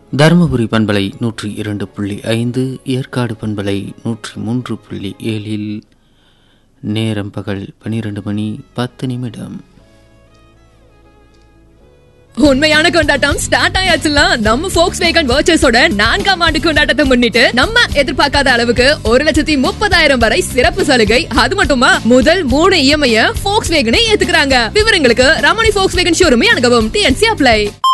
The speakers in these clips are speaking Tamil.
தருமபுரி பண்பலை நூற்றி இரண்டு புள்ளி ஐந்து ஏற்காடு பண்பலை நூற்றி மூன்று புள்ளி ஏழில் நேரம் பகல் பனிரெண்டு மணி பத்து நிமிடம் உண்மையான கொண்டாட்டம் ஸ்டார்ட் ஆயாச்சுல நம்ம ஃபோக்ஸ் வேகன் வர்ச்சஸோட நான்காம் ஆண்டு கொண்டாட்டத்தை முன்னிட்டு நம்ம எதிர்பார்க்காத அளவுக்கு ஒரு லட்சத்தி முப்பதாயிரம் வரை சிறப்பு சலுகை அது மட்டுமா முதல் மூணு இஎம்ஐ ஃபோக்ஸ் வேகனை ஏத்துக்கிறாங்க விவரங்களுக்கு ரமணி ஃபோக்ஸ் வேகன் ஷோரூமே அணுகவும் டிஎன்சி அப்ளை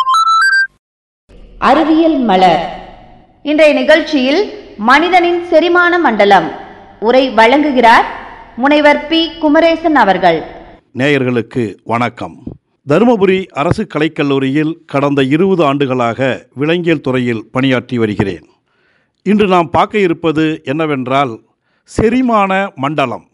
அறிவியல் மலர் இன்றைய நிகழ்ச்சியில் மனிதனின் செரிமான மண்டலம் உரை வழங்குகிறார் முனைவர் பி குமரேசன் அவர்கள் நேயர்களுக்கு வணக்கம் தருமபுரி அரசு கலைக்கல்லூரியில் கடந்த இருபது ஆண்டுகளாக விலங்கியல் துறையில் பணியாற்றி வருகிறேன் இன்று நாம் பார்க்க இருப்பது என்னவென்றால் செரிமான மண்டலம்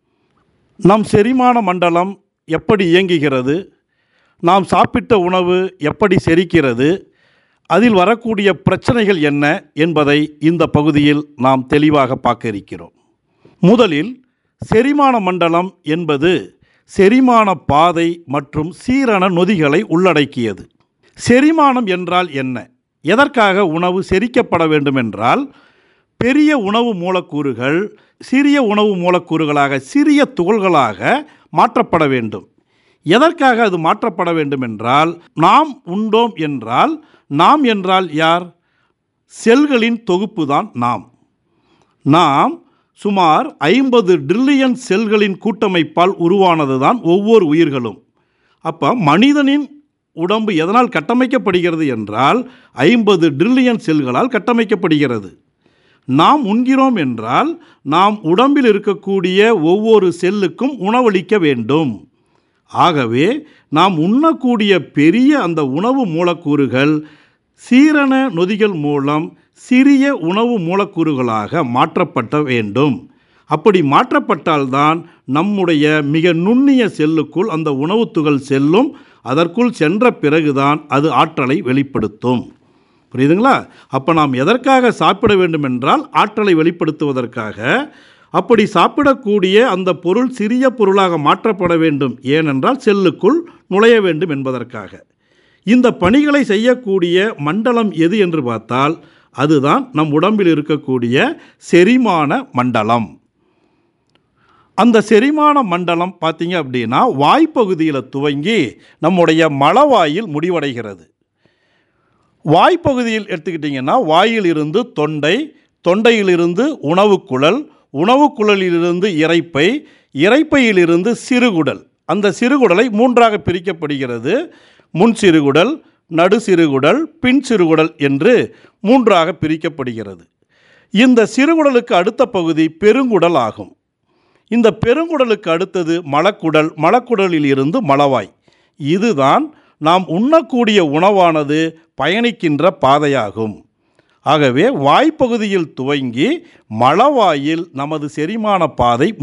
நம் செரிமான மண்டலம் எப்படி இயங்குகிறது நாம் சாப்பிட்ட உணவு எப்படி செரிக்கிறது அதில் வரக்கூடிய பிரச்சனைகள் என்ன என்பதை இந்த பகுதியில் நாம் தெளிவாக பார்க்க இருக்கிறோம் முதலில் செரிமான மண்டலம் என்பது செரிமான பாதை மற்றும் சீரண நொதிகளை உள்ளடக்கியது செரிமானம் என்றால் என்ன எதற்காக உணவு செரிக்கப்பட வேண்டுமென்றால் பெரிய உணவு மூலக்கூறுகள் சிறிய உணவு மூலக்கூறுகளாக சிறிய துகள்களாக மாற்றப்பட வேண்டும் எதற்காக அது மாற்றப்பட வேண்டும் என்றால் நாம் உண்டோம் என்றால் நாம் என்றால் யார் செல்களின் தொகுப்பு தான் நாம் நாம் சுமார் ஐம்பது ட்ரில்லியன் செல்களின் கூட்டமைப்பால் உருவானது தான் ஒவ்வொரு உயிர்களும் அப்போ மனிதனின் உடம்பு எதனால் கட்டமைக்கப்படுகிறது என்றால் ஐம்பது ட்ரில்லியன் செல்களால் கட்டமைக்கப்படுகிறது நாம் உண்கிறோம் என்றால் நாம் உடம்பில் இருக்கக்கூடிய ஒவ்வொரு செல்லுக்கும் உணவளிக்க வேண்டும் ஆகவே நாம் உண்ணக்கூடிய பெரிய அந்த உணவு மூலக்கூறுகள் சீரண நொதிகள் மூலம் சிறிய உணவு மூலக்கூறுகளாக மாற்றப்பட்ட வேண்டும் அப்படி மாற்றப்பட்டால்தான் நம்முடைய மிக நுண்ணிய செல்லுக்குள் அந்த உணவுத் துகள் செல்லும் அதற்குள் சென்ற பிறகுதான் அது ஆற்றலை வெளிப்படுத்தும் புரியுதுங்களா அப்போ நாம் எதற்காக சாப்பிட வேண்டும் என்றால் ஆற்றலை வெளிப்படுத்துவதற்காக அப்படி சாப்பிடக்கூடிய அந்த பொருள் சிறிய பொருளாக மாற்றப்பட வேண்டும் ஏனென்றால் செல்லுக்குள் நுழைய வேண்டும் என்பதற்காக இந்த பணிகளை செய்யக்கூடிய மண்டலம் எது என்று பார்த்தால் அதுதான் நம் உடம்பில் இருக்கக்கூடிய செரிமான மண்டலம் அந்த செரிமான மண்டலம் பார்த்தீங்க அப்படின்னா வாய்ப்பகுதியில் துவங்கி நம்முடைய மலவாயில் முடிவடைகிறது வாய்ப்பகுதியில் எடுத்துக்கிட்டிங்கன்னா வாயிலிருந்து தொண்டை தொண்டையிலிருந்து உணவுக்குழல் உணவுக்குழலிலிருந்து இறைப்பை இறைப்பையிலிருந்து சிறுகுடல் அந்த சிறுகுடலை மூன்றாக பிரிக்கப்படுகிறது முன் சிறுகுடல் நடு சிறுகுடல் பின் சிறுகுடல் என்று மூன்றாக பிரிக்கப்படுகிறது இந்த சிறுகுடலுக்கு அடுத்த பகுதி பெருங்குடல் ஆகும் இந்த பெருங்குடலுக்கு அடுத்தது மலக்குடல் மலக்குடலில் இருந்து மலவாய் இதுதான் நாம் உண்ணக்கூடிய உணவானது பயணிக்கின்ற பாதையாகும் ஆகவே வாய்ப்பகுதியில் துவங்கி மலவாயில் நமது செரிமான பாதை